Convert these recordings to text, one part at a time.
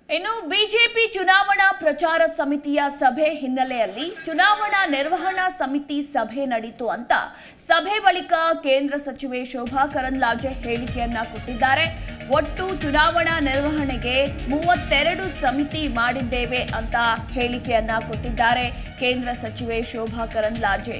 ಇನ್ನು ಬಿಜೆಪಿ ಚುನಾವಣಾ ಪ್ರಚಾರ ಸಮಿತಿಯ ಸಭೆ ಹಿನ್ನೆಲೆಯಲ್ಲಿ ಚುನಾವಣಾ ನಿರ್ವಹಣಾ ಸಮಿತಿ ಸಭೆ ನಡೀತು ಅಂತ ಸಭೆ ಬಳಿಕ ಕೇಂದ್ರ ಸಚಿವೆ ಶೋಭಾ ಕರಂದ್ಲಾಜೆ ಹೇಳಿಕೆಯನ್ನ ಕೊಟ್ಟಿದ್ದಾರೆ ಒಟ್ಟು ಚುನಾವಣಾ ನಿರ್ವಹಣೆಗೆ ಮೂವತ್ತೆರಡು ಸಮಿತಿ ಮಾಡಿದ್ದೇವೆ ಅಂತ ಹೇಳಿಕೆಯನ್ನ ಕೊಟ್ಟಿದ್ದಾರೆ ಕೇಂದ್ರ ಸಚಿವೆ ಶೋಭಾ ಕರಂದ್ಲಾಜೆ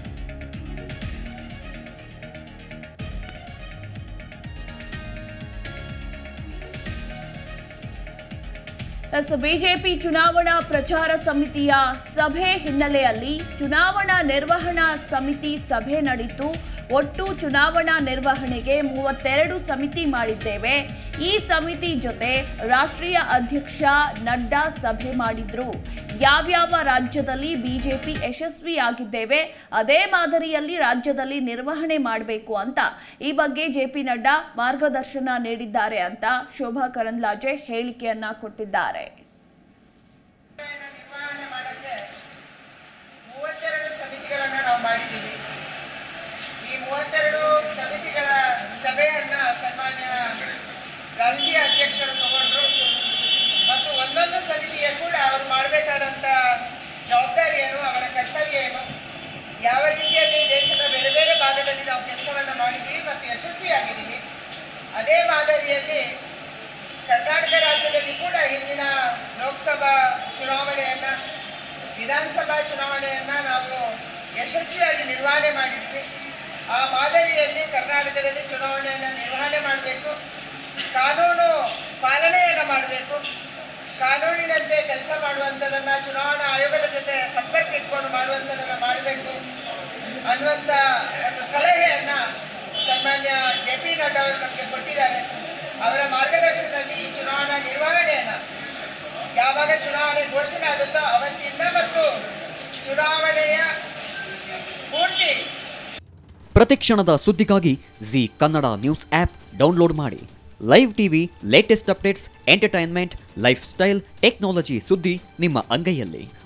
ಎಸ್ ಬಿಜೆಪಿ ಚುನಾವಣಾ ಪ್ರಚಾರ ಸಮಿತಿಯ ಸಭೆ ಹಿನ್ನೆಲೆಯಲ್ಲಿ ಚುನಾವಣಾ ನಿರ್ವಹಣಾ ಸಮಿತಿ ಸಭೆ ನಡೆಯಿತು ಒಟ್ಟು ಚುನಾವಣಾ ನಿರ್ವಹಣೆಗೆ ಮೂವತ್ತೆರಡು ಸಮಿತಿ ಮಾಡಿದ್ದೇವೆ ಈ ಸಮಿತಿ ಜೊತೆ ರಾಷ್ಟ್ರೀಯ ಅಧ್ಯಕ್ಷ ನಡ್ಡಾ ಸಭೆ ಮಾಡಿದ್ರು ಯಾವ್ಯಾವ ರಾಜ್ಯದಲ್ಲಿ ಬಿಜೆಪಿ ಯಶಸ್ವಿಯಾಗಿದ್ದೇವೆ ಅದೇ ಮಾದರಿಯಲ್ಲಿ ರಾಜ್ಯದಲ್ಲಿ ನಿರ್ವಹಣೆ ಮಾಡಬೇಕು ಅಂತ ಈ ಬಗ್ಗೆ ಜೆಪಿ ನಡ್ಡಾ ಮಾರ್ಗದರ್ಶನ ನೀಡಿದ್ದಾರೆ ಅಂತ ಶೋಭಾ ಕರಂದ್ಲಾಜೆ ಹೇಳಿಕೆಯನ್ನ ಕೊಟ್ಟಿದ್ದಾರೆ ನಿರ್ವಹಣೆ ಮಾಡೋಕ್ಕೆ ಮೂವತ್ತೆರಡು ಸಮಿತಿಗಳನ್ನು ನಾವು ಮಾಡಿದ್ದೀವಿ ಈ ಮೂವತ್ತೆರಡು ಸಮಿತಿಗಳ ಸಭೆಯನ್ನು ಸನ್ಮಾನ್ಯ ರಾಷ್ಟ್ರೀಯ ಅಧ್ಯಕ್ಷರು ತಗೊಂಡ್ರು ಮತ್ತು ಒಂದೊಂದು ಸಮಿತಿಯ ಕೂಡ ಅವರು ಮಾಡಬೇಕಾದಂಥ ಜವಾಬ್ದಾರಿ ಏನು ಅವರ ಕರ್ತವ್ಯ ಏನು ಯಾವ ರೀತಿಯಲ್ಲಿ ದೇಶದ ಬೇರೆ ಬೇರೆ ಭಾಗದಲ್ಲಿ ನಾವು ಕೆಲಸವನ್ನು ಮಾಡಿದ್ದೀವಿ ಮತ್ತು ಯಶಸ್ವಿಯಾಗಿದ್ದೀವಿ ಅದೇ ಮಾದರಿಯಲ್ಲಿ ಕರ್ನಾಟಕ ರಾಜ್ಯದಲ್ಲಿ ಕೂಡ ಹಿಂದಿನ ಲೋಕಸಭಾ ಚುನಾವಣೆಯನ್ನ ವಿಧಾನಸಭಾ ಚುನಾವಣೆಯನ್ನ ನಾವು ಯಶಸ್ವಿಯಾಗಿ ನಿರ್ವಹಣೆ ಮಾಡಿದ್ದೀವಿ ಆ ಮಾದರಿಯಲ್ಲಿ ಕರ್ನಾಟಕದಲ್ಲಿ ಚುನಾವಣೆಯನ್ನು ನಿರ್ವಹಣೆ ಮಾಡಬೇಕು ಕಾನೂನು ಪಾಲನೆಯನ್ನು ಮಾಡಬೇಕು ಕಾನೂನಿನಂತೆ ಕೆಲಸ ಮಾಡುವಂಥದ್ದನ್ನು ಚುನಾವಣಾ ಆಯೋಗದ ಜೊತೆ ಸಂಪರ್ಕ ಇಟ್ಕೊಂಡು ಮಾಡುವಂಥದ್ದನ್ನು ಮಾಡಬೇಕು ಅನ್ನುವಂಥ ಒಂದು ಸಲಹೆಯನ್ನು ಸನ್ಮಾನ್ಯ ಜೆ ಪಿ ನಡ್ಡಾ ಅವರು ನಮಗೆ ಕೊಟ್ಟಿದ್ದಾರೆ ಅವರ ಮಾರ್ಗದರ್ಶನದಲ್ಲಿ ಈ ಚುನಾವಣಾ ನಿರ್ವಹಣೆಯನ್ನು ಯಾವಾಗ ಚುನಾವಣೆ ಘೋಷಣೆ ಆಗುತ್ತೋ ಅವತ್ತಿಂದ ಮತ್ತು ಚುನಾವಣೆಯ ಪೂರ್ತಿ ಪ್ರತಿಕ್ಷಣದ ಸುದ್ದಿಗಾಗಿ Zee Kannada news app download ಮಾಡಿ live TV latest updates entertainment life style technology ಸುದ್ದಿ ನಿಮ್ಮ ಅಂಗೈಯಲ್ಲಿ